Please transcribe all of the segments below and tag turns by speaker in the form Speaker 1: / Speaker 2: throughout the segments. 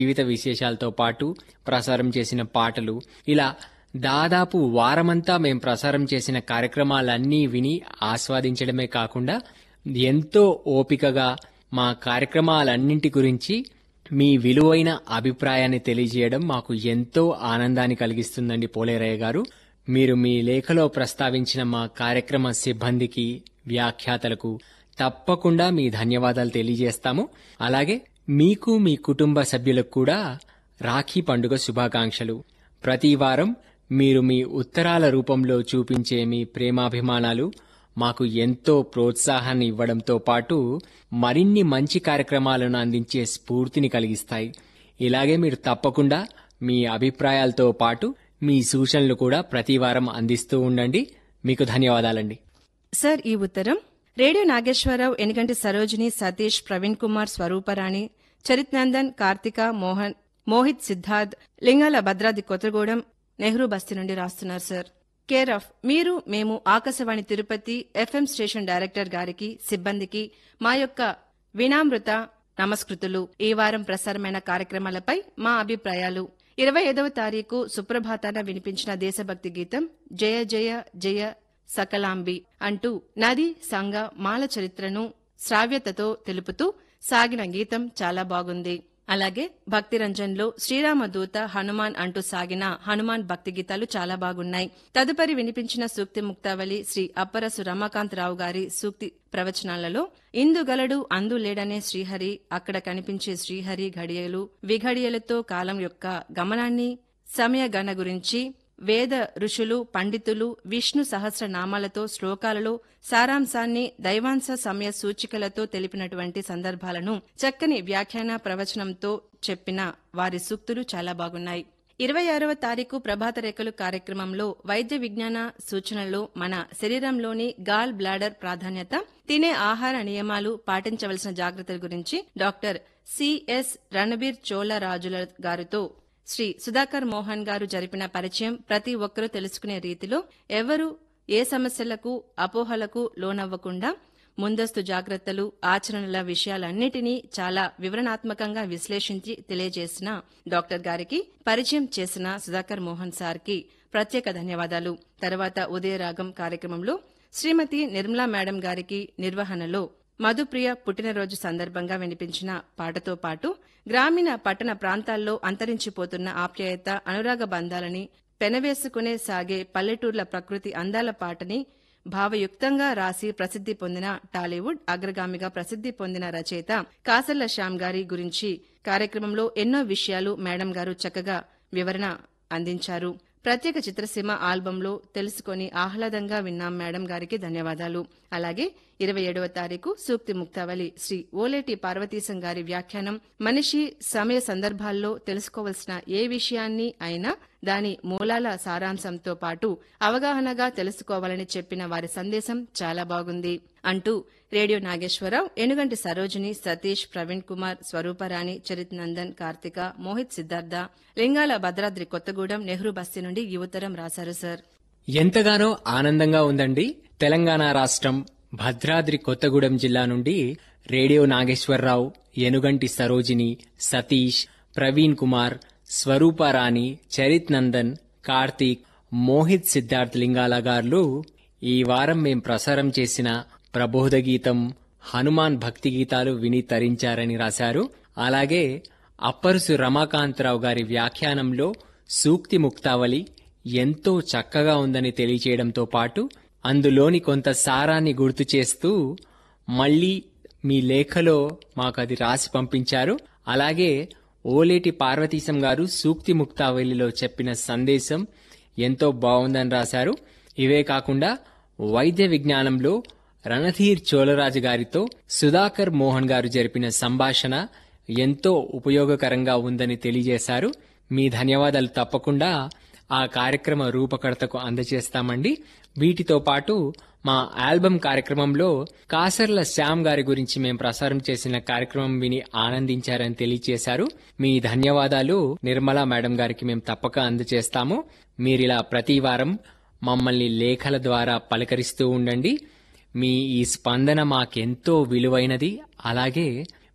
Speaker 1: జీవిత విశేషాలతో పాటు ప్రసారం చేసిన పాటలు ఇలా దాదాపు వారమంతా మేం ప్రసారం చేసిన కార్యక్రమాలన్నీ విని ఆస్వాదించడమే కాకుండా ఎంతో ఓపికగా మా కార్యక్రమాలన్నింటి గురించి మీ విలువైన అభిప్రాయాన్ని తెలియజేయడం మాకు ఎంతో ఆనందాన్ని కలిగిస్తుందండి పోలేరయ్య గారు మీరు మీ లేఖలో ప్రస్తావించిన మా కార్యక్రమ సిబ్బందికి వ్యాఖ్యాతలకు తప్పకుండా మీ ధన్యవాదాలు తెలియజేస్తాము అలాగే మీకు మీ కుటుంబ సభ్యులకు కూడా రాఖీ పండుగ శుభాకాంక్షలు ప్రతి వారం మీరు మీ ఉత్తరాల రూపంలో చూపించే మీ ప్రేమాభిమానాలు మాకు ఎంతో ప్రోత్సాహాన్ని ఇవ్వడంతో పాటు మరిన్ని మంచి కార్యక్రమాలను అందించే స్ఫూర్తిని కలిగిస్తాయి ఇలాగే మీరు తప్పకుండా మీ అభిప్రాయాలతో పాటు మీ సూచనలు కూడా ప్రతి వారం అందిస్తూ ఉండండి మీకు ధన్యవాదాలండి
Speaker 2: సార్ ఈ ఉత్తరం రేడియో నాగేశ్వరరావు ఎనిగంటి సరోజిని సతీష్ ప్రవీణ్ కుమార్ స్వరూపరాణి చరిత్నందన్ కార్తిక మోహన్ మోహిత్ సిద్ధార్థ్ లింగాల భద్రాద్రి కొత్తగూడెం నెహ్రూ బస్తీ నుండి రాస్తున్నారు సార్ కేర్ ఆఫ్ మీరు మేము Akashvani Tirupati FM station director గారికి సిబ్బందికి మా యొక్క వినామృత నమస్కృతులు ఈ వారం ప్రసారమైన కార్యక్రమాలపై మా అభిప్రాయాలు ఇరవై ఐదవ తారీఖు సుప్రభాతాన వినిపించిన దేశభక్తి గీతం జయ జయ జయ సకలాంబి అంటూ నది సంగ మాల చరిత్రను శ్రావ్యతతో తెలుపుతూ సాగిన గీతం చాలా బాగుంది అలాగే భక్తి రంజన్లో శ్రీరామదూత హనుమాన్ అంటూ సాగిన హనుమాన్ భక్తి గీతాలు చాలా బాగున్నాయి తదుపరి వినిపించిన సూక్తి ముక్తావళి శ్రీ అప్పరసు రమాకాంతరావు గారి సూక్తి ప్రవచనాలలో ఇందుగలడు అందు లేడనే శ్రీహరి అక్కడ కనిపించే శ్రీహరి ఘడియలు విఘడియలతో కాలం యొక్క గమనాన్ని సమయగణ గురించి వేద ఋషులు పండితులు విష్ణు సహస్ర నామాలతో శ్లోకాలలో సారాంశాన్ని దైవాంశ సమయ సూచికలతో తెలిపినటువంటి సందర్భాలను చక్కని వ్యాఖ్యాన ప్రవచనంతో చెప్పిన వారి సూక్తులు చాలా బాగున్నాయి ఇరవై ఆరవ తారీఖు ప్రభాత రేఖలు కార్యక్రమంలో వైద్య విజ్ఞాన సూచనలు మన శరీరంలోని గాల్ బ్లాడర్ ప్రాధాన్యత తినే ఆహార నియమాలు పాటించవలసిన జాగ్రత్తల గురించి డాక్టర్ సిఎస్ రణబీర్ చోళరాజుల గారితో శ్రీ సుధాకర్ మోహన్ గారు జరిపిన పరిచయం ప్రతి ఒక్కరూ తెలుసుకునే రీతిలో ఎవరు ఏ సమస్యలకు అపోహలకు లోనవ్వకుండా ముందస్తు జాగ్రత్తలు ఆచరణల విషయాలన్నిటినీ చాలా వివరణాత్మకంగా విశ్లేషించి తెలియజేసిన డాక్టర్ గారికి పరిచయం చేసిన సుధాకర్ మోహన్ సార్కి ప్రత్యేక ధన్యవాదాలు తర్వాత ఉదయరాగం కార్యక్రమంలో శ్రీమతి నిర్మలా మేడం గారికి నిర్వహణలో మధుప్రియ పుట్టినరోజు సందర్భంగా వినిపించిన పాటతో పాటు గ్రామీణ పట్టణ ప్రాంతాల్లో అంతరించిపోతున్న ఆప్యాయత అనురాగ బంధాలని పెనవేసుకునే సాగే పల్లెటూర్ల ప్రకృతి అందాల పాటని భావయుక్తంగా రాసి ప్రసిద్ధి పొందిన టాలీవుడ్ అగ్రగామిగా ప్రసిద్ధి పొందిన రచయిత కాసర్ల శ్యామ్ గారి గురించి కార్యక్రమంలో ఎన్నో విషయాలు మేడం గారు చక్కగా వివరణ అందించారు ప్రత్యేక చిత్రసీమ ఆల్బంలో తెలుసుకొని ఆహ్లాదంగా విన్నాం మేడం గారికి ధన్యవాదాలు అలాగే ఇరవై ఏడవ తారీఖు సూక్తి ముక్తావళి శ్రీ ఓలేటి పార్వతీశం గారి వ్యాఖ్యానం మనిషి సమయ సందర్భాల్లో తెలుసుకోవలసిన ఏ విషయాన్ని అయినా దాని మూలాల సారాంశంతో పాటు అవగాహనగా తెలుసుకోవాలని చెప్పిన వారి సందేశం చాలా బాగుంది అంటూ రేడియో నాగేశ్వరరావు ఎనుగంటి సరోజిని సతీష్ ప్రవీణ్ కుమార్ స్వరూపరాణి చరిత్ నందన్ కార్తిక మోహిత్ సిద్ధార్థ లింగాల భద్రాద్రి కొత్తగూడెం నెహ్రూ బస్తీ నుండి ఈ ఉత్తరం రాశారు సార్
Speaker 1: ఎంతగానో ఆనందంగా ఉందండి తెలంగాణ రాష్ట్రం భద్రాద్రి కొత్తగూడెం జిల్లా నుండి రేడియో నాగేశ్వరరావు ఎనుగంటి సరోజిని సతీష్ ప్రవీణ్ కుమార్ స్వరూపరాణి చరిత్ నందన్ కార్తీక్ మోహిత్ సిద్ధార్థ్ లింగాల గారు ఈ వారం మేం ప్రసారం చేసిన ప్రబోధ గీతం హనుమాన్ భక్తి గీతాలు విని తరించారని రాశారు అలాగే అప్పరుసు రమాకాంతరావు గారి వ్యాఖ్యానంలో సూక్తి ముక్తావళి ఎంతో చక్కగా ఉందని తెలియచేయడంతో పాటు అందులోని కొంత సారాన్ని గుర్తు చేస్తూ మళ్ళీ మీ లేఖలో మాకు అది రాసి పంపించారు అలాగే ఓలేటి పార్వతీశం గారు సూక్తి ముక్తావళిలో చెప్పిన సందేశం ఎంతో బాగుందని రాశారు ఇవే కాకుండా వైద్య విజ్ఞానంలో రణధీర్ చోళరాజు గారితో సుధాకర్ మోహన్ గారు జరిపిన సంభాషణ ఎంతో ఉపయోగకరంగా ఉందని తెలియజేశారు మీ ధన్యవాదాలు తప్పకుండా ఆ కార్యక్రమ రూపకర్తకు అందజేస్తామండి వీటితో పాటు మా ఆల్బమ్ కార్యక్రమంలో కాసర్ల శ్యామ్ గారి గురించి మేము ప్రసారం చేసిన కార్యక్రమం విని ఆనందించారని తెలియజేశారు మీ ధన్యవాదాలు నిర్మలా మేడం గారికి మేము తప్పక అందజేస్తాము మీరిలా ప్రతి వారం మమ్మల్ని లేఖల ద్వారా పలకరిస్తూ ఉండండి మీ ఈ స్పందన మాకెంతో విలువైనది అలాగే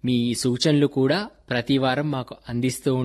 Speaker 1: మీ సూచనలు కూడా ప్రతి వారం మాకు అందిస్తూ